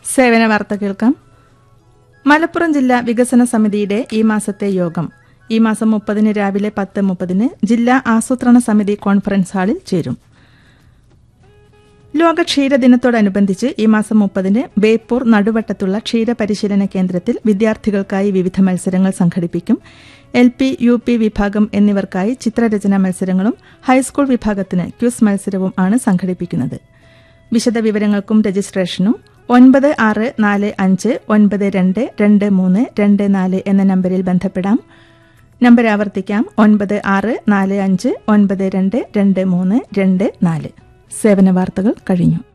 സേവന വാർത്ത കേൾക്കാം മലപ്പുറം ജില്ലാ വികസന സമിതിയുടെ ഈ മാസത്തെ യോഗം ഈ മാസം മുപ്പതിന് രാവിലെ പത്ത് മുപ്പതിന് ജില്ലാ ആസൂത്രണ സമിതി കോൺഫറൻസ് ഹാളിൽ ചേരും ലോക ക്ഷീരദിനത്തോടനുബന്ധിച്ച് ഈ മാസം മുപ്പതിന് ബേപ്പൂർ നടുവട്ടത്തുള്ള ക്ഷീര പരിശീലന കേന്ദ്രത്തിൽ വിദ്യാർത്ഥികൾക്കായി വിവിധ മത്സരങ്ങൾ സംഘടിപ്പിക്കും എൽ പി യു പി വിഭാഗം എന്നിവർക്കായി ചിത്രരചന മത്സരങ്ങളും ഹൈസ്കൂൾ വിഭാഗത്തിന് ക്യൂസ് മത്സരവും ആണ് സംഘടിപ്പിക്കുന്നത് വിശദവിവരങ്ങൾക്കും രജിസ്ട്രേഷനും ഒൻപത് ആറ് നാല് അഞ്ച് ഒൻപത് രണ്ട് രണ്ട് മൂന്ന് രണ്ട് നാല് എന്ന നമ്പറിൽ ബന്ധപ്പെടാം നമ്പർ ആവർത്തിക്കാം ഒൻപത് ആറ് നാല് അഞ്ച് ഒൻപത് രണ്ട് രണ്ട് മൂന്ന് രണ്ട് നാല് സേവന വാർത്തകൾ കഴിഞ്ഞു